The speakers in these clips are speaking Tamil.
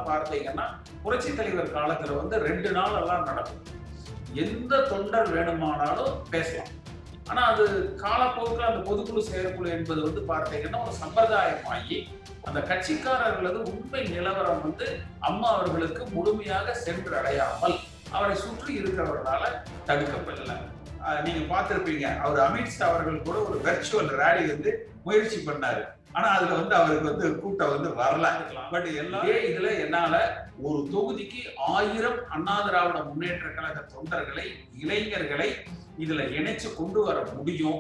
பார்த்தீங்கன்னா புரட்சி தலைவர் காலத்துல வந்து ரெண்டு நாள் எல்லாம் நடக்கும் எந்த தொண்டர் வேணுமானாலும் பேசலாம் ஆனா அது காலப்போக்கில் அந்த பொதுக்குழு செயற்குழு என்பது வந்து பார்த்தீங்கன்னா ஒரு சம்பிரதாயமாகி அந்த கட்சிக்காரர்களது உண்மை நிலவரம் வந்து அம்மா அவர்களுக்கு முழுமையாக சென்றடையாமல் அவரை சுற்றி இருக்கிறவர்களால தடுக்கப்படல ஆஹ் நீங்க பார்த்திருப்பீங்க அவர் அமித்ஷா அவர்கள் கூட ஒரு வெர்ச்சுவல் ரேலி வந்து முயற்சி பண்ணாரு ஆனா அதுல வந்து அவருக்கு வந்து கூட்டம் வந்து வரல பட் எல்லா இதே இதுல என்னால ஒரு தொகுதிக்கு ஆயிரம் அண்ணா திராவிட முன்னேற்ற கழக தொண்டர்களை இளைஞர்களை இதுல இணைச்சு கொண்டு வர முடியும்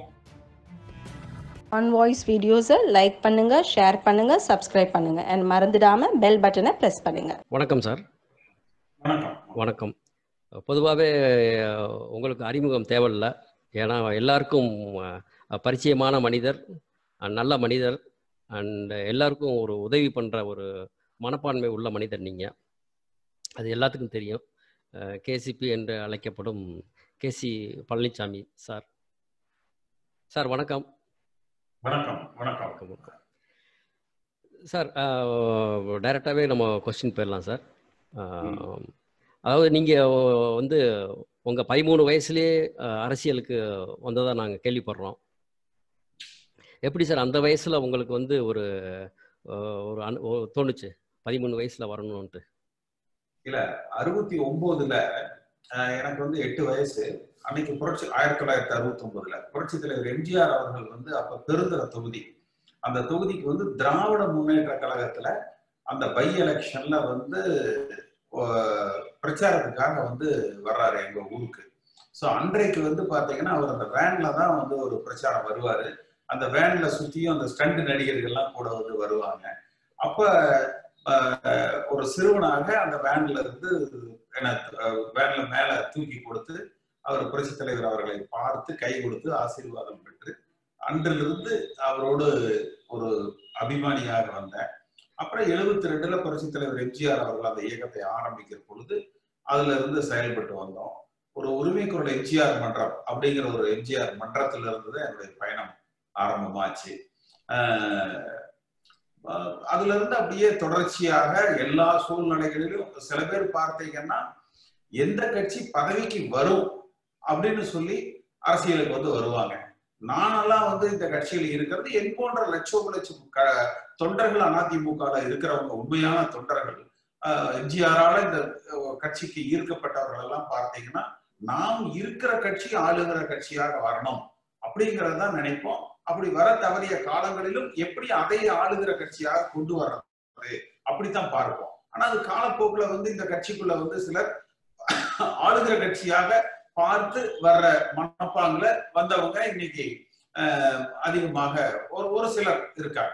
ஆன் வாய்ஸ் வீடியோஸை லைக் பண்ணுங்க ஷேர் பண்ணுங்க சப்ஸ்கிரைப் பண்ணுங்க அண்ட் மறந்துடாம பெல் பட்டனை ப்ரெஸ் பண்ணுங்க வணக்கம் சார் வணக்கம் வணக்கம் பொதுவாகவே உங்களுக்கு அறிமுகம் தேவையில்லை ஏன்னா எல்லாருக்கும் அஹ், பரிச்சயமான மனிதர் அஹ், நல்ல மனிதர் அண்ட் எல்லாருக்கும் ஒரு உதவி பண்ணுற ஒரு மனப்பான்மை உள்ள மனிதர் நீங்கள் அது எல்லாத்துக்கும் தெரியும் கேசிபி என்று அழைக்கப்படும் கேசி பழனிசாமி சார் சார் வணக்கம் வணக்கம் வணக்கம் வணக்கம் வணக்கம் சார் டைரெக்டாகவே நம்ம கொஸ்டின் போயிடலாம் சார் அஹ், அதாவது நீங்கள் வந்து உங்கள் பதிமூணு வயசுலேயே அஹ், அரசியலுக்கு வந்ததாக நாங்கள் கேள்விப்படுறோம் எப்படி சார் அந்த வயசில் உங்களுக்கு வந்து ஒரு அஹ், ஒரு அனு ஒரு தோணுச்சு பதிமூணு வயசில் வரணும்ன்ட்டு அறுபத்தி ஒன்பதுல அஹ், எனக்கு வந்து எட்டு வயசு அன்னைக்கு புரட்சி ஆயிரத்தி தொள்ளாயிரத்தி அறுபத்தி ஒன்பதுல புரட்சி தலைவர் எம்ஜிஆர் அவர்கள் வந்து அப்ப பெருந்தர தொகுதி அந்த தொகுதிக்கு வந்து திராவிட முன்னேற்ற கழகத்துல அந்த பை எலெக்ஷன்ல வந்து அஹ், பிரச்சாரத்துக்காக வந்து வர்றாரு எங்க ஊருக்கு ஸோ அன்றைக்கு வந்து பாத்தீங்கன்னா அவர் அந்த வேன்ல தான் வந்து ஒரு பிரச்சாரம் வருவாரு அந்த வேன்ல சுத்தியும் அந்த ஸ்டண்ட் நடிகர்கள்லாம் கூட வந்து வருவாங்க அப்ப அஹ், ஒரு சிறுவனாக அந்த வேன்ல இருந்து என்ன அஹ், வேன்ல மேல தூக்கி கொடுத்து அவர் புரட்சி தலைவர் அவர்களை பார்த்து கை கொடுத்து ஆசீர்வாதம் பெற்று அன்றிலிருந்து அவரோடு ஒரு அபிமானியாக வந்தேன் அப்புறம் எழுபத்தி ரெண்டுல புரட்சி தலைவர் எம்ஜிஆர் அவர்கள் அந்த இயக்கத்தை ஆரம்பிக்கிற பொழுது அதுல இருந்து செயல்பட்டு வந்தோம் ஒரு உரிமை குரல் எம்ஜிஆர் மன்றம் அப்படிங்கிற ஒரு எம்ஜிஆர் மன்றத்துல இருந்து தான் என்னுடைய பயணம் ஆரம்பமாச்சு ஆஹ் ஆஹ் அதுல இருந்து அப்படியே தொடர்ச்சியாக எல்லா சூழ்நிலைகளிலும் சில பேர் பார்த்தீங்கன்னா எந்த கட்சி பதவிக்கு வரும் அப்படின்னு சொல்லி அரசியலுக்கு வந்து வருவாங்க நானெல்லாம் வந்து இந்த கட்சியில் இருக்கிறது என் போன்ற லட்சம் லட்சம் க- தொண்டர்கள் அதிமுக இருக்கிறவங்க உண்மையான தொண்டர்கள் எம்ஜிஆரால இந்த அஹ், கட்சிக்கு ஈர்க்கப்பட்டவர்கள் எல்லாம் பார்த்தீங்கன்னா நாம் இருக்கிற கட்சி ஆளுகிற கட்சியாக வரணும் அப்படிங்கறத தான் நினைப்போம் அப்படி வர தவறிய காலங்களிலும் எப்படி அதை ஆளுகிற கட்சியாக கொண்டு வர்றது அப்படித்தான் பார்ப்போம் ஆனா அது காலப்போக்குல வந்து இந்த கட்சிக்குள்ள வந்து சிலர் ஆளுகிற கட்சியாக பார்த்து வர்ற மனப்பாங்குல வந்தவங்க இன்னைக்கு அஹ், அதிகமாக ஒரு ஒரு சிலர் இருக்காங்க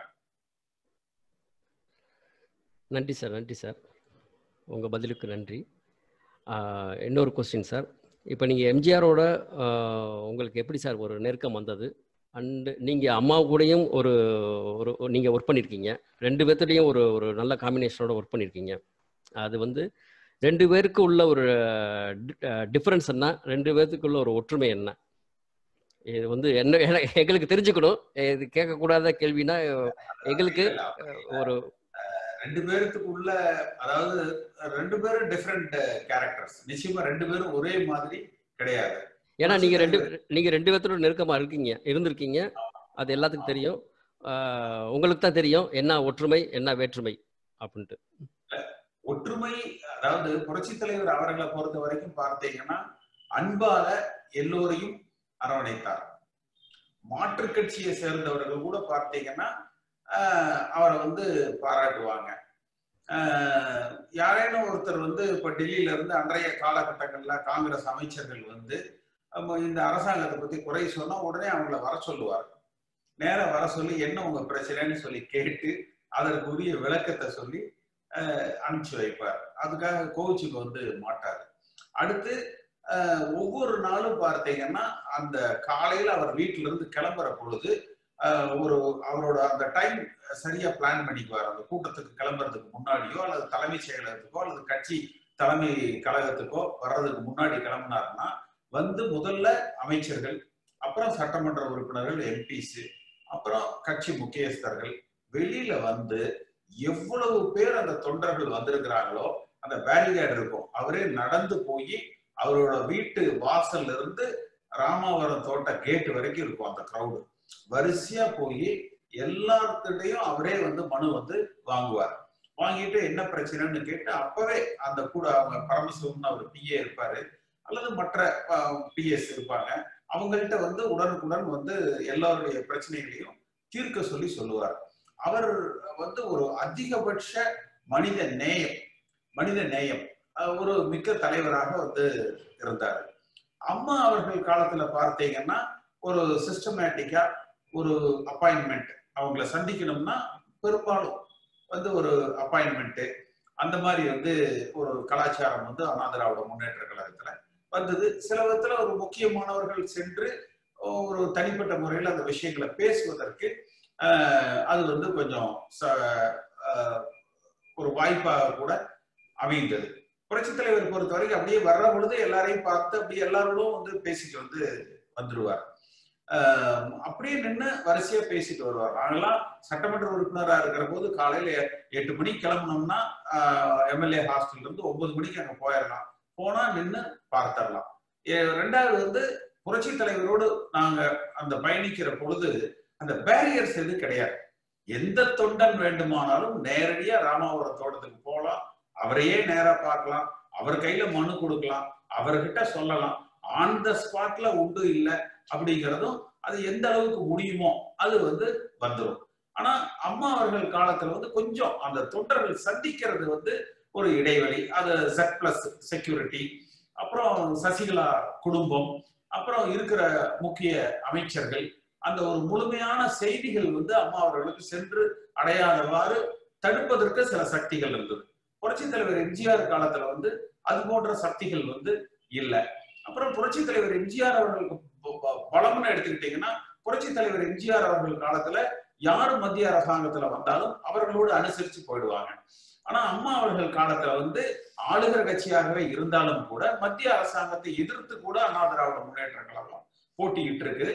நன்றி சார் நன்றி சார் உங்கள் பதிலுக்கு நன்றி ஆஹ், இன்னொரு கொஸ்டின் சார் இப்போ நீங்கள் எம்ஜிஆரோட உங்களுக்கு எப்படி சார் ஒரு நெருக்கம் வந்தது அண்டு நீங்கள் அம்மா கூடயும் ஒரு ஒரு நீங்கள் ஒர்க் பண்ணியிருக்கீங்க ரெண்டு பேர்த்துடையும் ஒரு ஒரு நல்ல காம்பினேஷனோட ஒர்க் பண்ணியிருக்கீங்க அது வந்து ரெண்டு பேருக்கு உள்ள ஒரு டிஃப்ரென்ஸ் என்ன ரெண்டு பேர்த்துக்குள்ள ஒரு ஒற்றுமை என்ன இது வந்து என்ன என- எங்களுக்கு தெரிஞ்சுக்கணும் இது கேட்கக்கூடாத கேள்வினா எங்களுக்கு ஒரு ரெண்டு பேருத்துக்குள்ள அதாவது ரெண்டு பேரும் டிஃப்ரெண்ட் கேரக்டர்ஸ் நிச்சயமா ரெண்டு பேரும் ஒரே மாதிரி கிடையாது ஏன்னா நீங்க ரெண்டு நீங்க ரெண்டு பேர்த்தோட நெருக்கமா இருக்கீங்க இருந்திருக்கீங்க அது எல்லாத்துக்கும் தெரியும் ஆஹ் உங்களுக்கு தான் தெரியும் என்ன ஒற்றுமை என்ன வேற்றுமை அப்படின்ட்டு ஒற்றுமை அதாவது புரட்சி தலைவர் அவர்களை பொறுத்த வரைக்கும் பார்த்தீங்கன்னா அன்பால எல்லோரையும் அரவணைத்தார் மாற்றுக் கட்சியை சேர்ந்தவர்கள் கூட பார்த்தீங்கன்னா ஆஹ், அவரை வந்து பாராட்டுவாங்க ஆஹ், யாரேனும் ஒருத்தர் வந்து இப்ப டெல்லியில இருந்து அன்றைய காலகட்டங்கள்ல காங்கிரஸ் அமைச்சர்கள் வந்து நம்ம இந்த அரசாங்கத்தை பத்தி குறை சொன்னா உடனே அவங்கள வர சொல்லுவார் நேரா வர சொல்லி என்ன உங்க பிரச்சனைன்னு சொல்லி கேட்டு அதற்குரிய விளக்கத்தை சொல்லி அஹ், அனுப்பிச்சு வைப்பார் அதுக்காக கோவிச்சுக்கு வந்து மாட்டார் அடுத்து அஹ், ஒவ்வொரு நாளும் பார்த்தீங்கன்னா அந்த காலையில அவர் வீட்டுல இருந்து கிளம்புற பொழுது அஹ், ஒரு அவரோட அந்த டைம் சரியா பிளான் பண்ணிக்குவார் அந்த கூட்டத்துக்கு கிளம்புறதுக்கு முன்னாடியோ அல்லது தலைமைச் செயலகத்துக்கோ அல்லது கட்சி தலைமை கழகத்துக்கோ வர்றதுக்கு முன்னாடி கிளம்புனாருன்னா வந்து முதல்ல அமைச்சர்கள் அப்புறம் சட்டமன்ற உறுப்பினர்கள் எம்பிஸ் அப்புறம் கட்சி முக்கியஸ்தர்கள் வெளியில வந்து எவ்வளவு பேர் அந்த தொண்டர்கள் வந்திருக்கிறாங்களோ அந்த பேரிகேட் இருக்கும் அவரே நடந்து போய் அவரோட வீட்டு வாசல்ல இருந்து ராமாவரம் தோட்ட கேட் வரைக்கும் இருக்கும் அந்த கிரௌடு வரிசையா போய் எல்லாத்துட்டையும் அவரே வந்து மனு வந்து வாங்குவார் வாங்கிட்டு என்ன பிரச்சனைன்னு கேட்டு அப்பவே அந்த கூட அவங்க பரமசிவம்னு அவர் பிஏ இருப்பாரு அல்லது மற்ற பிஎஸ் இருப்பாங்க அவங்கள்ட்ட வந்து உடனுக்குடன் வந்து எல்லாருடைய பிரச்சனைகளையும் தீர்க்க சொல்லி சொல்லுவார் அவர் வந்து ஒரு அதிகபட்ச மனித நேயம் மனித நேயம் அஹ் ஒரு மிக்க தலைவராக வந்து இருந்தார் அம்மா அவர்கள் காலத்துல பார்த்தீங்கன்னா ஒரு சிஸ்டமேட்டிக்கா ஒரு அப்பாயின்மெண்ட் அவங்கள சந்திக்கணும்னா பெரும்பாலும் வந்து ஒரு அப்பாயின்மெண்ட் அந்த மாதிரி வந்து ஒரு கலாச்சாரம் வந்து அண்ணா திராவிட முன்னேற்ற கழகத்துல வந்தது சில விதத்துல ஒரு முக்கியமானவர்கள் சென்று ஒரு தனிப்பட்ட முறையில் அந்த விஷயங்களை பேசுவதற்கு ஆஹ், அது வந்து கொஞ்சம் ச- ஆஹ், ஒரு வாய்ப்பாக கூட அமைந்தது புரட்சித் தலைவர் பொறுத்த வரைக்கும் அப்படியே வர்ற பொழுது எல்லாரையும் பார்த்து அப்படியே எல்லாரோடும் வந்து பேசிட்டு வந்து வந்துருவார் ஆஹ், அப்படியே நின்று வரிசையா பேசிட்டு வருவார் நாங்கெல்லாம் சட்டமன்ற உறுப்பினரா இருக்கிற போது காலையில எட்டு மணிக்கு கிளம்புனோம்னா எம்எல்ஏ ஹாஸ்டல்ல இருந்து ஒன்பது மணிக்கு அங்க போயிடலாம் போனா நின்று பார்த்தரலாம் எ- ரெண்டாவது வந்து புரட்சி தலைவரோடு நாங்க அந்த பயணிக்கிற பொழுது அந்த பேரியர்ஸ் எதுவும் கிடையாது எந்த தொண்டன் வேண்டுமானாலும் நேரடியா ராமாவரம் தோட்டத்துக்கு போகலாம் அவரையே நேரா பார்க்கலாம் அவர் கையில மனு கொடுக்கலாம் அவர்கிட்ட சொல்லலாம் ஆன் த ஸ்பாட்ல உண்டு இல்லை அப்படிங்கிறதும் அது எந்த அளவுக்கு முடியுமோ அது வந்து வந்துடும் ஆனா அம்மா அவர்கள் காலத்துல வந்து கொஞ்சம் அந்த தொண்டர்கள் சந்திக்கிறது வந்து ஒரு இடைவெளி அது செட் பிளஸ் செக்யூரிட்டி அப்புறம் சசிகலா குடும்பம் அப்புறம் இருக்கிற முக்கிய அமைச்சர்கள் அந்த ஒரு முழுமையான செய்திகள் வந்து அம்மா அவர்களுக்கு சென்று அடையாதவாறு தடுப்பதற்கு சில சக்திகள் இருந்தது புரட்சி தலைவர் எம்ஜிஆர் காலத்துல வந்து அது போன்ற சக்திகள் வந்து இல்லை அப்புறம் புரட்சி தலைவர் எம்ஜிஆர் அவர்களுக்கு ப- ப- பலம்னு எடுத்துக்கிட்டீங்கன்னா புரட்சி தலைவர் எம்ஜிஆர் அவர்கள் காலத்துல யார் மத்திய அரசாங்கத்துல வந்தாலும் அவர்களோடு அனுசரிச்சு போயிடுவாங்க ஆனா அம்மா அவர்கள் காலத்துல வந்து ஆளுகிற கட்சியாகவே இருந்தாலும் கூட மத்திய அரசாங்கத்தை எதிர்த்து கூட அண்ணா திராவிட முன்னேற்ற கழகம் போட்டியிட்டு இருக்கு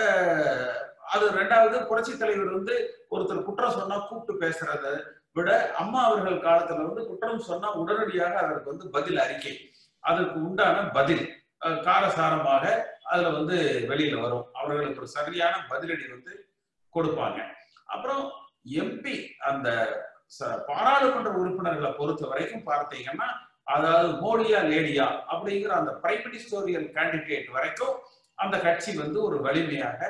அஹ் அது ரெண்டாவது புரட்சி தலைவர் வந்து ஒருத்தர் குற்றம் சொன்னா கூப்பிட்டு பேசுறத விட அம்மா அவர்கள் காலத்துல வந்து குற்றம் சொன்னா உடனடியாக அதற்கு வந்து பதில் அறிக்கை அதற்கு உண்டான பதில் அஹ் காரசாரமாக அதுல வந்து வெளியில வரும் அவர்களுக்கு ஒரு சரியான பதிலடி வந்து கொடுப்பாங்க அப்புறம் எம்பி அந்த ச- பாராளுமன்ற உறுப்பினர்களை பொறுத்த வரைக்கும் பார்த்தீங்கன்னா அதாவது மோடியா லேடியா அப்படிங்கிற அந்த பிரைம் மினிஸ்டோரியல் கேண்டிடேட் வரைக்கும் அந்த கட்சி வந்து ஒரு வலிமையாக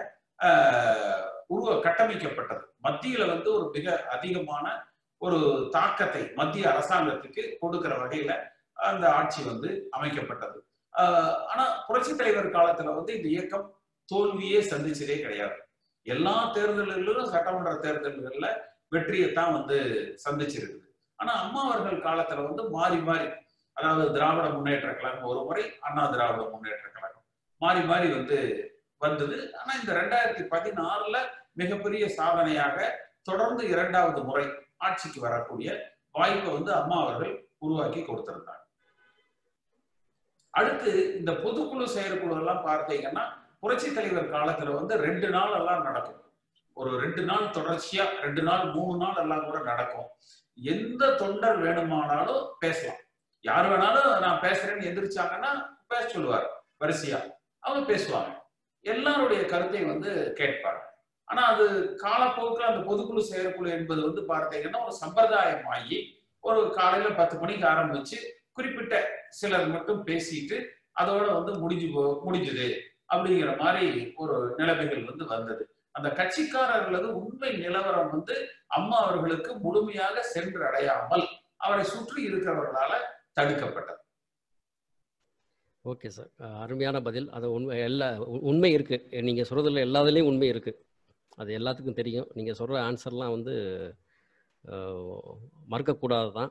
ஆஹ், உருவ கட்டமைக்கப்பட்டது மத்தியில வந்து ஒரு மிக அதிகமான ஒரு தாக்கத்தை மத்திய அரசாங்கத்துக்கு கொடுக்கிற வகையில அந்த ஆட்சி வந்து அமைக்கப்பட்டது ஆஹ், ஆனா புரட்சி தலைவர் காலத்துல வந்து இந்த இயக்கம் தோல்வியே சந்திச்சதே கிடையாது எல்லா தேர்தல்களிலும் சட்டமன்ற தேர்தல்கள்ல வெற்றியைத்தான் வந்து சந்திச்சிருக்குது ஆனா அம்மா அவர்கள் காலத்துல வந்து மாறி மாறி அதாவது திராவிட முன்னேற்ற கழகம் ஒரு முறை அண்ணா திராவிட முன்னேற்ற கழகம் மாறி மாறி வந்து வந்தது ஆனா இந்த ரெண்டாயிரத்தி பதினாறுல மிகப்பெரிய சாதனையாக தொடர்ந்து இரண்டாவது முறை ஆட்சிக்கு வரக்கூடிய வாய்ப்பை வந்து அம்மா அவர்கள் உருவாக்கி கொடுத்திருந்தாங்க அடுத்து இந்த பொதுக்குழு செயற்குழு எல்லாம் பார்த்தீங்கன்னா புரட்சி தலைவர் காலத்துல வந்து ரெண்டு நாள் எல்லாம் நடக்கும் ஒரு ரெண்டு நாள் தொடர்ச்சியா ரெண்டு நாள் மூணு நாள் எல்லாம் கூட நடக்கும் எந்த தொண்டர் வேணுமானாலும் பேசலாம் யார் வேணாலும் நான் பேசுறேன்னு எந்திரிச்சாங்கன்னா பேச சொல்லுவார் வரிசையா அவங்க பேசுவாங்க எல்லாருடைய கருத்தை வந்து கேட்பாங்க ஆனா அது காலப்போக்கில் அந்த பொதுக்குழு செயற்குழு என்பது வந்து பார்த்தீங்கன்னா ஒரு சம்பிரதாயமாகி ஒரு காலையில பத்து மணிக்கு ஆரம்பிச்சு குறிப்பிட்ட சிலர் மட்டும் பேசிட்டு அதோட வந்து முடிஞ்சு போ முடிஞ்சுது அப்படிங்கிற மாதிரி ஒரு நிலைமைகள் வந்து வந்தது அந்த கட்சிக்காரர்களது உண்மை நிலவரம் வந்து அம்மா அவர்களுக்கு முழுமையாக சென்று அடையாமல் அவரை சுற்றி இருக்கிறவர்களால தடுக்கப்பட்டது ஓகே சார் அருமையான பதில் அது உண்மை எல்லா உ- உண்மை இருக்குது நீங்கள் சொல்கிறதுல எல்லாத்துலேயும் உண்மை இருக்குது அது எல்லாத்துக்கும் தெரியும் நீங்கள் சொல்கிற ஆன்சர்லாம் வந்து அஹ், மறுக்கக்கூடாது தான்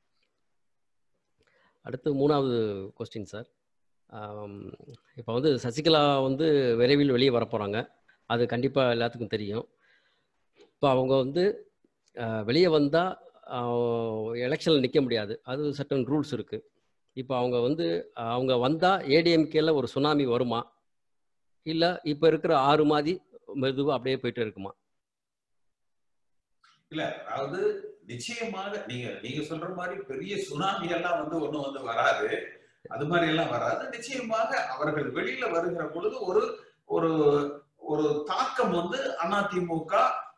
அடுத்து மூணாவது கொஸ்டின் சார் இப்போ வந்து சசிகலா வந்து விரைவில் வெளியே வரப்போகிறாங்க அது கண்டிப்பாக எல்லாத்துக்கும் தெரியும் இப்போ அவங்க வந்து வெளியே வந்தால் எலெக்ஷனில் நிற்க முடியாது அது சட்டன் ரூல்ஸ் இருக்குது இப்போ அவங்க வந்து அவங்க வந்தால் ஏடிஎம்கேல ஒரு சுனாமி வருமா இல்லை இப்போ இருக்கிற ஆறு மாதிரி மெதுவாக அப்படியே போயிட்டு இருக்குமா இல்ல அதாவது நிச்சயமாக நீங்க நீங்க சொல்ற மாதிரி பெரிய சுனாமி எல்லாம் வந்து ஒண்ணும் வந்து வராது அது மாதிரி எல்லாம் வராது நிச்சயமாக அவர்கள் வெளியில வருகிற பொழுது ஒரு ஒரு ஒரு தாக்கம் வந்து அதிமுக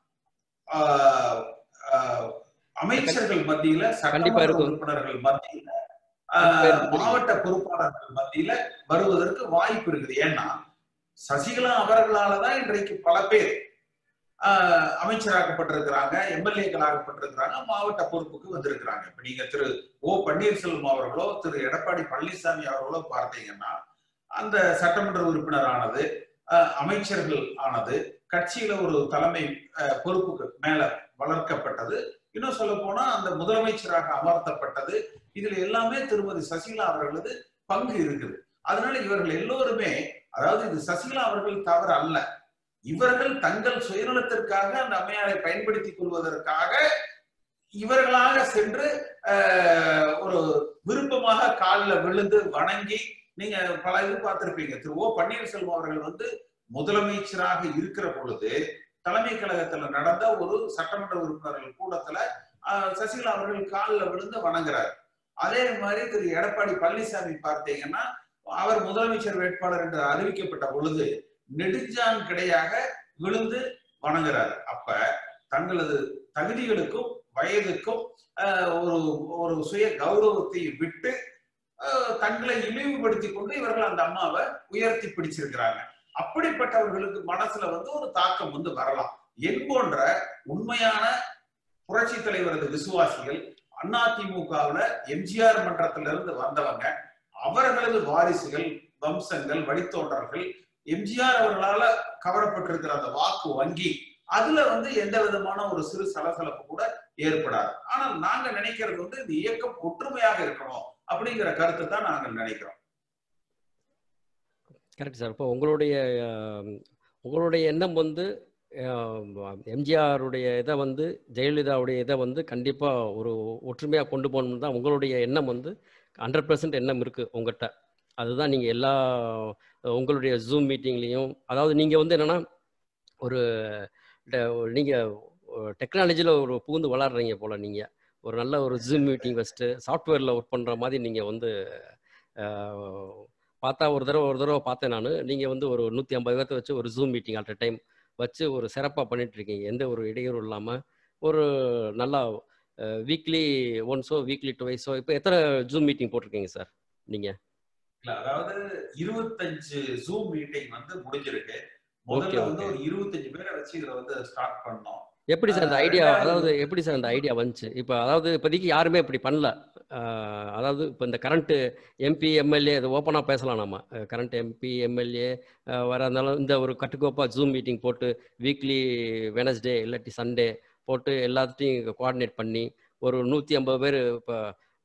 ஆஹ், ஆஹ், அமைச்சர்கள் மத்தியில கண்டிப்பா சட்டமன்ற இருக்கும். உறுப்பினர்கள் மத்தியில கண்டிப்பா ஆஹ், இருக்கும். மாவட்ட பொறுப்பாளர்கள் மத்தியில வருவதற்கு வாய்ப்பு இருக்குது ஏன்னா சசிகலா அவர்களாலதான் இன்றைக்கு பல பேர் ஆஹ், அமைச்சராக்கப்பட்டிருக்கிறாங்க எம்எல்ஏக்கள் ஆகப்பட்டிருக்கிறாங்க மாவட்ட பொறுப்புக்கு வந்திருக்கிறாங்க இப்ப நீங்க திரு ஓ பன்னீர்செல்வம் அவர்களோ திரு எடப்பாடி பழனிசாமி அவர்களோ பார்த்தீங்கன்னா அந்த சட்டமன்ற உறுப்பினர் ஆனது ஆஹ், அமைச்சர்கள் ஆனது கட்சியில ஒரு தலைமை ஆஹ், பொறுப்புக்கு மேல வளர்க்கப்பட்டது இன்னும் சொல்ல போனா அந்த முதலமைச்சராக அமர்த்தப்பட்டது இதுல எல்லாமே திருமதி சசிகலா அவர்களது பங்கு இருக்குது அதனால இவர்கள் எல்லோருமே அதாவது இது சசிகலா அவர்கள் தவறு அல்ல இவர்கள் தங்கள் சுயநலத்திற்காக அந்த அம்மையாரை பயன்படுத்திக் கொள்வதற்காக இவர்களாக சென்று ஆஹ், ஒரு விருப்பமாக காலில் விழுந்து வணங்கி நீங்க பல இது பார்த்திருப்பீங்க திரு ஓ பன்னீர்செல்வம் அவர்கள் வந்து முதலமைச்சராக இருக்கிற பொழுது தலைமை கழகத்துல நடந்த ஒரு சட்டமன்ற உறுப்பினர்கள் கூட்டத்துல ஆஹ், சசிகலா அவர்கள் காலில் விழுந்து வணங்குறார் அதே மாதிரி திரு எடப்பாடி பழனிசாமி பார்த்தீங்கன்னா அவர் முதலமைச்சர் வேட்பாளர் என்று அறிவிக்கப்பட்ட பொழுது நெடுஞ்சான் கிடையாக விழுந்து வணங்குறார் அப்ப தங்களது தகுதிகளுக்கும் வயதுக்கும் ஆஹ், ஒரு ஒரு சுய கௌரவத்தை விட்டு ஆஹ், தங்களை இழிவுபடுத்தி கொண்டு இவர்கள் அந்த அம்மாவை உயர்த்தி பிடிச்சிருக்கிறாங்க அப்படிப்பட்டவர்களுக்கு மனசுல வந்து ஒரு தாக்கம் வந்து வரலாம் என் போன்ற உண்மையான புரட்சி தலைவரது விசுவாசிகள் அதிமுகவுல எம்ஜிஆர் மன்றத்திலிருந்து இருந்து வந்தவங்க அவர்களது வாரிசுகள் வம்சங்கள் வழித்தோன்றர்கள் எம்ஜிஆர் அவர்களால கவரப்பட்டிருக்கிற அந்த வாக்கு வங்கி அதுல வந்து எந்த விதமான ஒரு சிறு சலசலப்பு கூட ஏற்படாது ஆனால் நாங்க நினைக்கிறது வந்து இந்த இயக்கம் ஒற்றுமையாக இருக்கணும் அப்படிங்கிற கருத்தை தான் நாங்கள் நினைக்கிறோம் கரெக்ட் சார் இப்போ உங்களுடைய அஹ், உங்களுடைய எண்ணம் வந்து எம்ஜிஆருடைய இதை வந்து ஜெயலலிதாவுடைய இதை வந்து கண்டிப்பாக ஒரு ஒற்றுமையாக கொண்டு போகணும்னு தான் உங்களுடைய எண்ணம் வந்து ஹண்ட்ரட் பர்சன்ட் எண்ணம் இருக்குது உங்கள்கிட்ட அதுதான் நீங்கள் எல்லா உங்களுடைய ஜூம் மீட்டிங்லேயும் அதாவது நீங்கள் வந்து என்னென்னா ஒரு நீங்கள் டெக்னாலஜியில் ஒரு பூந்து வளர்றீங்க போல் நீங்கள் ஒரு நல்ல ஒரு ஜூம் மீட்டிங் வச்சுட்டு சாஃப்ட்வேரில் ஒர்க் பண்ணுற மாதிரி நீங்கள் வந்து அஹ், பார்த்தா ஒரு தடவை ஒரு தடவை பார்த்தேன் நான் நீங்கள் வந்து ஒரு நூற்றி ஐம்பது பேர்த்த வச்சு ஒரு ஜூம் மீட்டிங் அட் டைம் வச்சு ஒரு சிறப்பாக பண்ணிட்டு இருக்கீங்க எந்த ஒரு இடையூறும் இல்லாமல் ஒரு நல்லா வீக்லி ஒன்ஸோ வீக்லி டுவைஸோ இப்போ எத்தனை ஜூம் மீட்டிங் போட்டிருக்கீங்க சார் நீங்கள் இல்ல அதாவது இருபத்தஞ்சு ஜூம் மீட்டிங் வந்து முடிஞ்சிருக்கு Okay, முதல்ல வந்து okay. ஒரு இருபத்தஞ்சு பேரை வச்சு இதுல வந்து ஸ்டார்ட் பண்ணோம் எப்படி சார் அந்த ஆஹ் ஐடியா ரெண்டாவது- அதாவது எப்படி சார் அந்த ஐடியா வந்துச்சு இப்போ அதாவது இப்போதைக்கு யாருமே இப்படி பண்ணல ஆஹ் அதாவது இப்போ இந்த கரண்ட்டு எம்பி எம்எல்ஏ இது ஓப்பனாக பேசலாம் நம்ம கரண்ட் எம்பி எம்எல்ஏ வர இருந்தாலும் இந்த ஒரு கட்டுக்கோப்பாக ஜூம் மீட்டிங் போட்டு வீக்லி வெனஸ்டே இல்லாட்டி சண்டே போட்டு எல்லாத்தையும் கோஆர்டினேட் பண்ணி ஒரு நூற்றி ஐம்பது பேர் இப்போ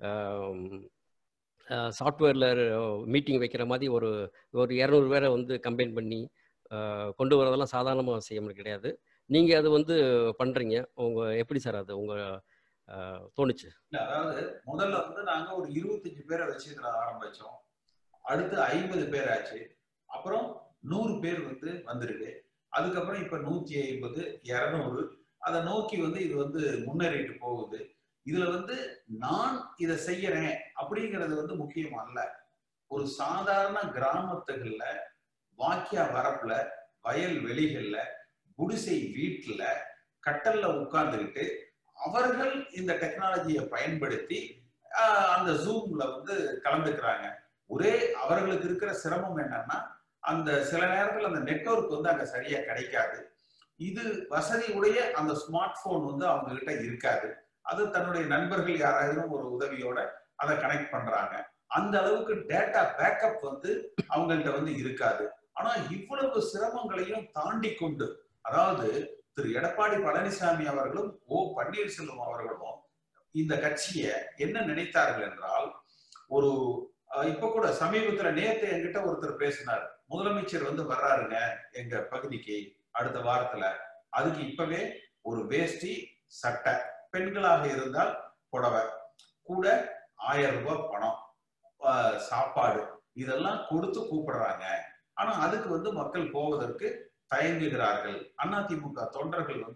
சாஃப்ட்வேரில் மீட்டிங் வைக்கிற மாதிரி ஒரு ஒரு இரநூறு பேரை வந்து கம்பைன் பண்ணி ஆஹ் கொண்டு வரதெல்லாம் சாதாரணமாக செய்ய முடியாது கிடையாது நீங்கள் அது வந்து பண்ணுறீங்க உங்கள் எப்படி சார் அது உங்கள் தோணுச்சு இல்ல அதாவது முதல்ல வந்து நாங்க ஒரு இருபத்தஞ்சு பேரை வச்சு இதுல ஆரம்பிச்சோம் அடுத்து ஐம்பது பேர் ஆச்சு அப்புறம் நூறு பேர் வந்து வந்திருக்கு அதுக்கப்புறம் இப்ப நூத்தி ஐம்பது இருநூறு அதை நோக்கி வந்து இது வந்து முன்னேறிட்டு போகுது இதுல வந்து நான் இதை செய்யறேன் அப்படிங்கிறது வந்து முக்கியம் அல்ல ஒரு சாதாரண கிராமத்துகள்ல வாக்கியா வரப்புல வயல் வெளிகள்ல குடிசை வீட்டுல கட்டல்ல உட்கார்ந்துக்கிட்டு அவர்கள் இந்த டெக்னாலஜியை பயன்படுத்தி ஆஹ், அந்த ஜூம்ல வந்து கலந்துக்கிறாங்க ஒரே அவர்களுக்கு இருக்கிற சிரமம் என்னன்னா அந்த சில நேரத்துல அந்த நெட்வொர்க் வந்து அங்க சரியா கிடைக்காது இது வசதி உடைய அந்த ஸ்மார்ட் போன் வந்து அவங்க கிட்ட இருக்காது அது தன்னுடைய நண்பர்கள் யாராவது ஒரு உதவியோட அதை கனெக்ட் பண்றாங்க அந்த அளவுக்கு டேட்டா பேக்கப் வந்து அவங்கள்ட்ட வந்து இருக்காது ஆனா இவ்வளவு சிரமங்களையும் தாண்டி கொண்டு அதாவது திரு எடப்பாடி பழனிசாமி அவர்களும் ஓ பன்னீர்செல்வம் அவர்களும் இந்த கட்சியை என்ன நினைத்தார்கள் என்றால் ஒரு அஹ், இப்ப கூட சமீபத்துல நேத்து என்கிட்ட ஒருத்தர் பேசினார் முதலமைச்சர் வந்து வர்றாருங்க எங்க பகுதிக்கு அடுத்த வாரத்துல அதுக்கு இப்பவே ஒரு வேஷ்டி சட்டை பெண்களாக இருந்தால் புடவை கூட ஆயிரம் ரூபாய் பணம் ஆஹ், சாப்பாடு இதெல்லாம் கொடுத்து கூப்பிடுறாங்க ஆனா அதுக்கு வந்து மக்கள் போவதற்கு தயங்குகிறார்கள் அதிமுக தொண்டர்கள் வந்து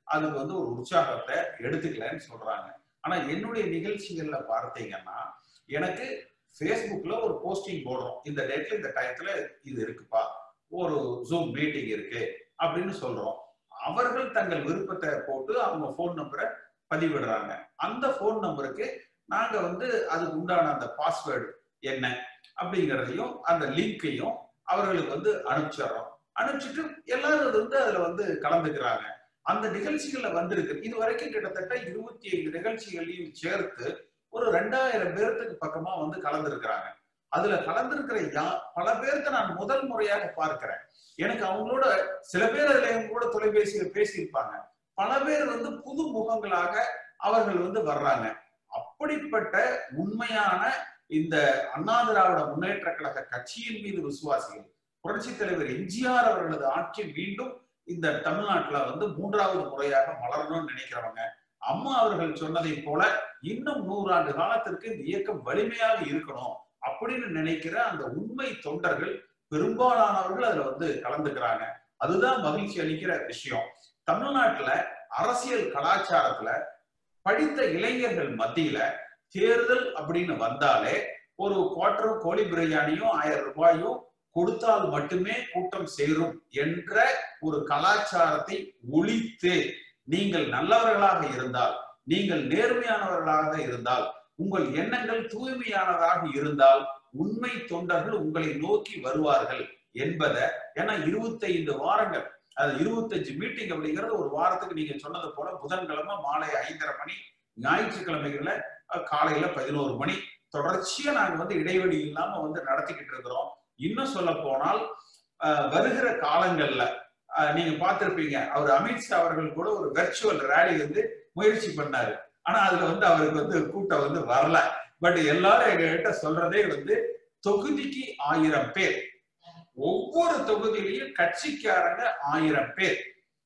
அதுக்கு வந்து ஒரு உற்சாகத்தை எடுத்துக்கலன்னு சொல்றாங்க ஆனா என்னுடைய நிகழ்ச்சிகள்ல பார்த்தீங்கன்னா எனக்கு ஃபேஸ்புக்ல ஒரு போஸ்டிங் போடுறோம் இந்த டேட்ல இந்த டயத்துல இது இருக்குப்பா ஒரு ஜூம் மீட்டிங் இருக்கு அப்படின்னு சொல்றோம் அவர்கள் தங்கள் விருப்பத்தை போட்டு அவங்க ஃபோன் நம்பரை பதிவிடுறாங்க அந்த ஃபோன் நம்பருக்கு நாங்க வந்து அதுக்கு உண்டான அந்த பாஸ்வேர்டு என்ன அப்படிங்கிறதையும் அந்த லிங்கையும் அவர்களுக்கு வந்து அனுப்பிச்சிடுறோம் அனுப்பிச்சிட்டு எல்லாரும் அது வந்து அதுல வந்து கலந்துக்கிறாங்க அந்த நிகழ்ச்சிகள்ல வந்திருக்கு இது வரைக்கும் கிட்டத்தட்ட இருபத்தி ஐந்து நிகழ்ச்சிகளையும் சேர்த்து ஒரு ரெண்டாயிரம் பேர்த்துக்கு பக்கமா வந்து கலந்துருக்கிறாங்க அதுல கலந்திருக்கிற யா பல பேர்த்த நான் முதல் முறையாக பார்க்கிறேன் எனக்கு அவங்களோட சில பேர் அதுல எங்க கூட தொலைபேசியில பேசியிருப்பாங்க பல பேர் வந்து புது முகங்களாக அவர்கள் வந்து வர்றாங்க அப்படிப்பட்ட உண்மையான இந்த அண்ணா திராவிட முன்னேற்ற கழக கட்சியின் மீது விசுவாசிகள் புரட்சி தலைவர் எம்ஜிஆர் அவர்களது ஆட்சி மீண்டும் இந்த தமிழ்நாட்டுல வந்து மூன்றாவது முறையாக மலரணும்னு நினைக்கிறவங்க அம்மா அவர்கள் சொன்னதை போல இன்னும் நூறாண்டு காலத்திற்கு இந்த இயக்கம் வலிமையாக இருக்கணும் அப்படின்னு நினைக்கிற அந்த உண்மை தொண்டர்கள் பெரும்பாலானவர்கள் அதுல வந்து கலந்துக்கிறாங்க அதுதான் மகிழ்ச்சி அளிக்கிற விஷயம் தமிழ்நாட்டுல அரசியல் கலாச்சாரத்துல படித்த இளைஞர்கள் மத்தியில தேர்தல் அப்படின்னு வந்தாலே ஒரு குவார்டரும் கோழி பிரியாணியும் ஆயிரம் ரூபாயும் கொடுத்தால் மட்டுமே கூட்டம் சேரும் என்ற ஒரு கலாச்சாரத்தை ஒழித்து நீங்கள் நல்லவர்களாக இருந்தால் நீங்கள் நேர்மையானவர்களாக இருந்தால் உங்கள் எண்ணங்கள் தூய்மையானதாக இருந்தால் உண்மை தொண்டர்கள் உங்களை நோக்கி வருவார்கள் என்பதை ஏன்னா இருபத்தைந்து வாரங்கள் அது இருபத்தஞ்சு மீட்டிங் அப்படிங்கிறது ஒரு வாரத்துக்கு நீங்க சொன்னது போல புதன்கிழமை மாலை ஐந்தரை மணி ஞாயிற்றுக்கிழமைகள்ல காலையில பதினோரு மணி தொடர்ச்சியா நாங்க வந்து இடைவெளி இல்லாம வந்து நடத்திக்கிட்டு இருக்கிறோம் இன்னும் சொல்ல போனால் வருகிற காலங்கள்ல நீங்க பார்த்திருப்பீங்க அவர் அமித்ஷா அவர்கள் கூட ஒரு வெர்ச்சுவல் ரேலி வந்து முயற்சி பண்ணாரு ஆனா அதுல வந்து அவருக்கு வந்து கூட்டம் வந்து வரல பட் எல்லாரும் எங்ககிட்ட சொல்றதே வந்து தொகுதிக்கு ஆயிரம் பேர் ஒவ்வொரு தொகுதியிலையும் கட்சிக்காரங்க ஆயிரம் பேர்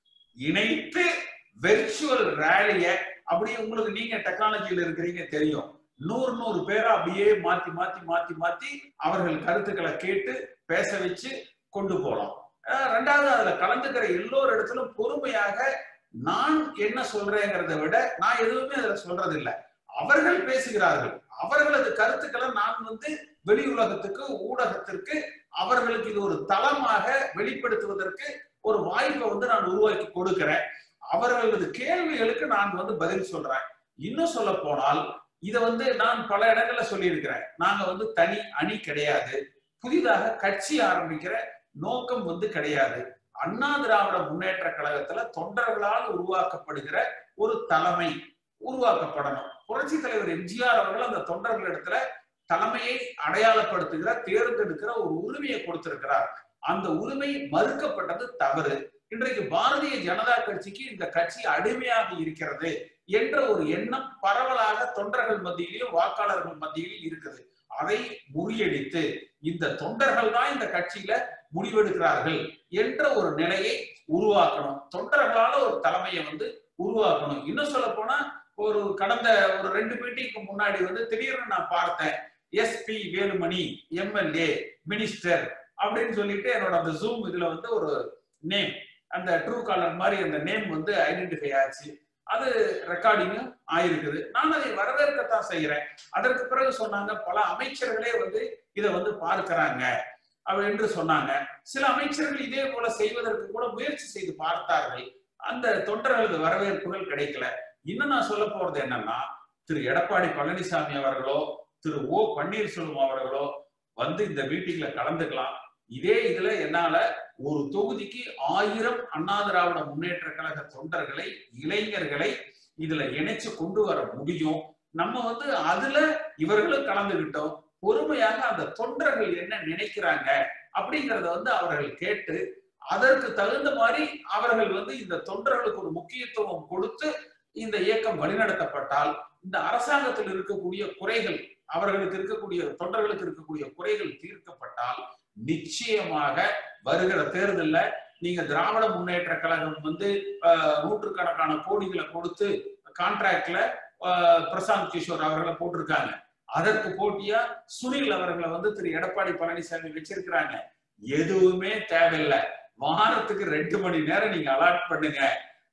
இணைத்து வெர்ச்சுவல் ரேலிய அப்படியே உங்களுக்கு நீங்க டெக்னாலஜியில இருக்கிறீங்க தெரியும் நூறு நூறு பேரா அப்படியே மாத்தி மாத்தி மாத்தி மாத்தி அவர்கள் கருத்துக்களை கேட்டு பேச வச்சு கொண்டு போலாம் ரெண்டாவது அதுல கலந்துக்கிற எல்லோரு இடத்திலும் பொறுமையாக நான் என்ன சொல்றேங்கிறத விட நான் எதுவுமே அதுல சொல்றது இல்லை அவர்கள் பேசுகிறார்கள் அவர்களது கருத்துக்களை நான் வந்து வெளி உலகத்துக்கு ஊடகத்திற்கு அவர்களுக்கு இது ஒரு தளமாக வெளிப்படுத்துவதற்கு ஒரு வாய்ப்பை வந்து நான் உருவாக்கி கொடுக்கிறேன் அவர்களது கேள்விகளுக்கு நான் வந்து பதில் சொல்றேன் இன்னும் சொல்ல போனால் இதை வந்து நான் பல இடங்கள்ல சொல்லியிருக்கிறேன் நாங்க வந்து தனி அணி கிடையாது புதிதாக கட்சி ஆரம்பிக்கிற நோக்கம் வந்து கிடையாது அண்ணா திராவிட முன்னேற்ற கழகத்துல தொண்டர்களால் உருவாக்கப்படுகிற ஒரு தலைமை உருவாக்கப்படணும் புரட்சி தலைவர் எம்ஜிஆர் அவர்கள் அந்த தொண்டர்களிடத்துல தலைமையை அடையாளப்படுத்துகிற தேர்ந்தெடுக்கிற ஒரு உரிமையை கொடுத்திருக்கிறார் அந்த உரிமை மறுக்கப்பட்டது தவறு இன்றைக்கு பாரதிய ஜனதா கட்சிக்கு இந்த கட்சி அடிமையாக இருக்கிறது என்ற ஒரு எண்ணம் பரவலாக தொண்டர்கள் மத்தியிலும் வாக்காளர்கள் மத்தியிலும் இருக்குது அதை முறியடித்து இந்த தொண்டர்கள் தான் இந்த கட்சியில முடிவெடுக்கிறார்கள் என்ற ஒரு நிலையை உருவாக்கணும் தொண்டர்களால ஒரு தலைமையை வந்து உருவாக்கணும் இன்னும் சொல்ல போனா ஒரு கடந்த ஒரு ரெண்டு மீட்டிங்க்கு முன்னாடி வந்து திடீர்னு நான் பார்த்தேன் எஸ்பி வேலுமணி எம்எல்ஏ மினிஸ்டர் அப்படின்னு சொல்லிட்டு என்னோட அந்த ஜூம் இதுல வந்து ஒரு நேம் அந்த ட்ரூ காலர் மாதிரி அந்த நேம் வந்து ஐடென்டிஃபை ஆச்சு அது ரெக்கார்டிங்கும் ஆயிருக்குது நான் அதை வரவேற்கத்தான் செய்யறேன் அதற்கு பிறகு சொன்னாங்க பல அமைச்சர்களே வந்து இதை வந்து பார்க்கிறாங்க என்று சொன்னாங்க சில அமைச்சர்கள் இதே போல செய்வதற்கு கூட முயற்சி செய்து பார்த்தார்கள் அந்த தொண்டர்களது வரவேற்புகள் கிடைக்கல இன்னும் நான் சொல்ல போறது என்னன்னா திரு எடப்பாடி பழனிசாமி அவர்களோ திரு ஓ பன்னீர்செல்வம் அவர்களோ வந்து இந்த மீட்டிங்ல கலந்துக்கலாம் இதே இதுல என்னால ஒரு தொகுதிக்கு ஆயிரம் அண்ணா திராவிட முன்னேற்ற கழக தொண்டர்களை இளைஞர்களை இதுல இணைச்சு கொண்டு வர முடியும் நம்ம வந்து அதுல இவர்களும் கலந்துகிட்டோம் பொறுமையாக அந்த தொண்டர்கள் என்ன நினைக்கிறாங்க அப்படிங்கறத வந்து அவர்கள் கேட்டு அதற்கு தகுந்த மாதிரி அவர்கள் வந்து இந்த தொண்டர்களுக்கு ஒரு முக்கியத்துவம் கொடுத்து இந்த இயக்கம் வழிநடத்தப்பட்டால் இந்த அரசாங்கத்தில் இருக்கக்கூடிய குறைகள் அவர்களுக்கு இருக்கக்கூடிய தொண்டர்களுக்கு இருக்கக்கூடிய குறைகள் தீர்க்கப்பட்டால் நிச்சயமாக வருகிற தேர்தல்ல நீங்க திராவிட முன்னேற்ற கழகம் வந்து நூற்றுக்கணக்கான கோடிகளை கொடுத்து கான்ட்ராக்ட்ல பிரசாந்த் கிஷோர் அவர்களை போட்டிருக்காங்க அதற்கு போட்டியா சுனில் அவர்களை வந்து திரு எடப்பாடி பழனிசாமி வச்சிருக்கிறாங்க எதுவுமே தேவையில்லை வாரத்துக்கு ரெண்டு மணி நேரம் நீங்க அலாட் பண்ணுங்க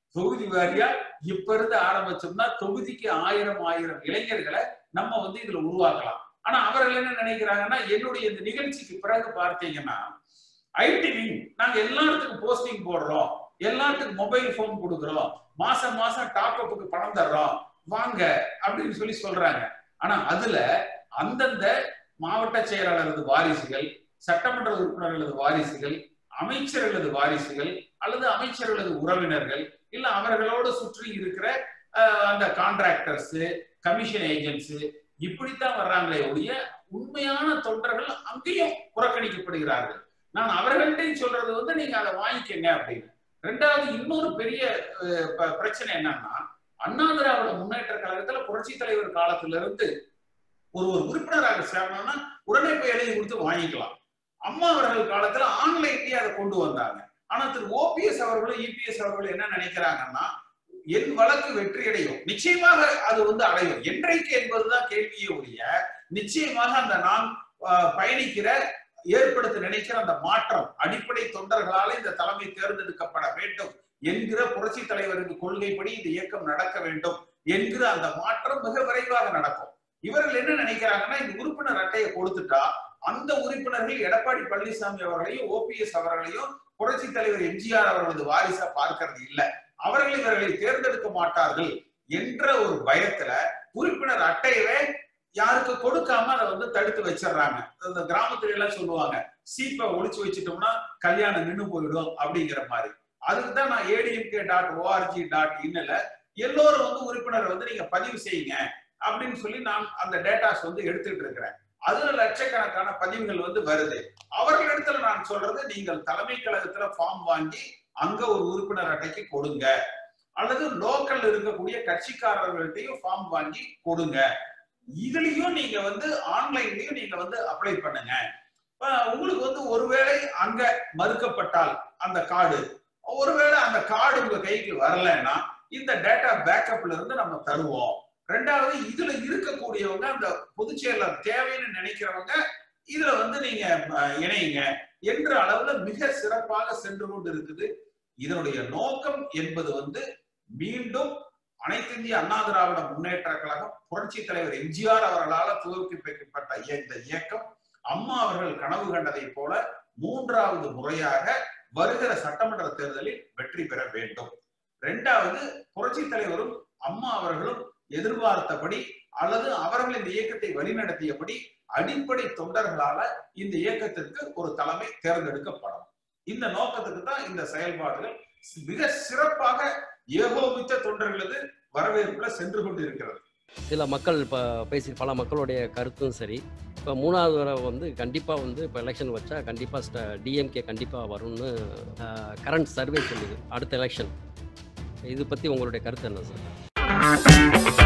தொகுதி வாரியா இப்ப இருந்து ஆரம்பிச்சோம்னா தொகுதிக்கு ஆயிரம் ஆயிரம் இளைஞர்களை நம்ம வந்து இதுல உருவாக்கலாம் ஆனா அவர்கள் என்ன நினைக்கிறாங்கன்னா என்னுடைய இந்த நிகழ்ச்சிக்கு பிறகு பார்த்தீங்கன்னா ஐடி விங் நாங்க எல்லாத்துக்கும் போஸ்டிங் போடுறோம் எல்லாத்துக்கும் மொபைல் போன் கொடுக்குறோம் மாசம் மாசம் டாப் அப்புக்கு பணம் தர்றோம் வாங்க அப்படின்னு சொல்லி சொல்றாங்க ஆனா அதுல அந்தந்த மாவட்ட செயலாளரது வாரிசுகள் சட்டமன்ற உறுப்பினர்களது வாரிசுகள் அமைச்சர்களது வாரிசுகள் அல்லது அமைச்சர்களது உறவினர்கள் இல்ல அவர்களோடு சுற்றி இருக்கிற அந்த கான்ட்ராக்டர்ஸ் கமிஷன் ஏஜென்ட்ஸ் இப்படித்தான் வர்றாங்களே ஒழிய உண்மையான தொண்டர்கள் அங்கேயும் புறக்கணிக்கப்படுகிறார்கள் நான் அவர்கள்ட்டையும் சொல்றது வந்து நீங்க அதை வாங்கிக்கங்க அப்படின்னு ரெண்டாவது இன்னொரு பெரிய பிரச்சனை என்னன்னா அண்ணா திராவிட முன்னேற்ற கழகத்துல புரட்சி தலைவர் காலத்துல இருந்து ஒரு ஒரு உறுப்பினராக சேரணும்னா உடனே போய் எழுதி கொடுத்து வாங்கிக்கலாம் அம்மா அவர்கள் காலத்துல ஆன்லைன்லயே அதை கொண்டு வந்தாங்க ஆனா திரு ஓபிஎஸ் அவர்களும் இபிஎஸ் அவர்களும் என்ன நினைக்கிறாங்கன்னா என் வழக்கு வெற்றி அடையும் நிச்சயமாக அது வந்து அடையும் என்றைக்கு என்பதுதான் கேள்வியே ஒழிய நிச்சயமாக அந்த நான் பயணிக்கிற ஏற்படுத்த நினைக்கிற அந்த மாற்றம் அடிப்படை தொண்டர்களால் இந்த தலைமை தேர்ந்தெடுக்கப்பட வேண்டும் என்கிற புரட்சி தலைவருக்கு கொள்கைப்படி இந்த இயக்கம் நடக்க வேண்டும் என்கிற அந்த மாற்றம் மிக விரைவாக நடக்கும் இவர்கள் என்ன நினைக்கிறாங்கன்னா இந்த உறுப்பினர் அட்டையை கொடுத்துட்டா அந்த உறுப்பினர்கள் எடப்பாடி பழனிசாமி அவர்களையும் ஓபிஎஸ் அவர்களையும் புரட்சி தலைவர் எம்ஜிஆர் அவர்களது வாரிசா பார்க்கறது இல்லை அவர்கள் இவர்களை தேர்ந்தெடுக்க மாட்டார்கள் என்ற ஒரு பயத்துல உறுப்பினர் அட்டையவே யாருக்கு கொடுக்காம அதை வந்து தடுத்து வச்சிடுறாங்க அந்த கிராமத்துல எல்லாம் சொல்லுவாங்க சீப்பை ஒழிச்சு வச்சுட்டோம்னா கல்யாணம் நின்று போயிடும் அப்படிங்கிற மாதிரி அதுக்கு தான் நான் ஏடிஎம்கே டாட் ஓஆர்ஜி டாட் இன்னல எல்லோரும் வந்து உறுப்பினர் வந்து நீங்க பதிவு செய்யுங்க அப்படின்னு சொல்லி நான் அந்த டேட்டாஸ் வந்து எடுத்துட்டு இருக்கிறேன் அதுல லட்சக்கணக்கான பதிவுகள் வந்து வருது அவர்களிடத்துல நான் சொல்றது நீங்கள் தலைமை கழகத்துல ஃபார்ம் வாங்கி அங்க ஒரு உறுப்பினர் அட்டைக்கு கொடுங்க அல்லது லோக்கல் இருக்கக்கூடிய கட்சிக்காரர்கள்ட்டையும் ஃபார்ம் வாங்கி கொடுங்க இதுலயும் நீங்க வந்து ஆன்லைன்லயும் நீங்க வந்து அப்ளை பண்ணுங்க உங்களுக்கு வந்து ஒருவேளை அங்க மறுக்கப்பட்டால் அந்த கார்டு ஒருவேளை அந்த கார்டு உங்க கைக்கு வரலன்னா இந்த டேட்டா பேக்கப்ல இருந்து நம்ம தருவோம் ரெண்டாவது இதுல இருக்கக்கூடியவங்க அந்த பொதுச் செயலர் தேவைன்னு நினைக்கிறவங்க இதுல வந்து நீங்க இணையுங்க என்ற அளவுல மிக சிறப்பாக சென்று கொண்டு இருக்குது இதனுடைய நோக்கம் என்பது வந்து மீண்டும் அனைத்து இந்திய அண்ணா திராவிட முன்னேற்ற கழகம் புரட்சி தலைவர் எம்ஜிஆர் அவர்களால் துவக்கிப்பட்ட இந்த இயக்கம் அம்மா அவர்கள் கனவு கண்டதை போல மூன்றாவது முறையாக வருகிற சட்டமன்ற தேர்தலில் வெற்றி பெற வேண்டும் இரண்டாவது புரட்சி தலைவரும் அம்மா அவர்களும் எதிர்பார்த்தபடி அல்லது அவர்கள் இந்த இயக்கத்தை வழிநடத்தியபடி அடிப்படை தொண்டர்களால இந்த இயக்கத்திற்கு ஒரு தலைமை தேர்ந்தெடுக்கப்படும் இந்த நோக்கத்துக்கு தான் இந்த செயல்பாடுகள் மிக சிறப்பாக ஏகோபித்த தொண்டர்களது வரவேற்புல சென்று கொண்டு இருக்கிறது சில மக்கள் இப்போ பேசி பல மக்களுடைய கருத்தும் சரி இப்போ மூணாவது தடவை வந்து கண்டிப்பாக வந்து இப்போ எலெக்ஷன் வச்சா கண்டிப்பாக டிஎம்கே கண்டிப்பாக வரும்னு கரண்ட் சர்வே சொல்லுது அடுத்த எலெக்ஷன் இது பற்றி உங்களுடைய கருத்து என்ன சார்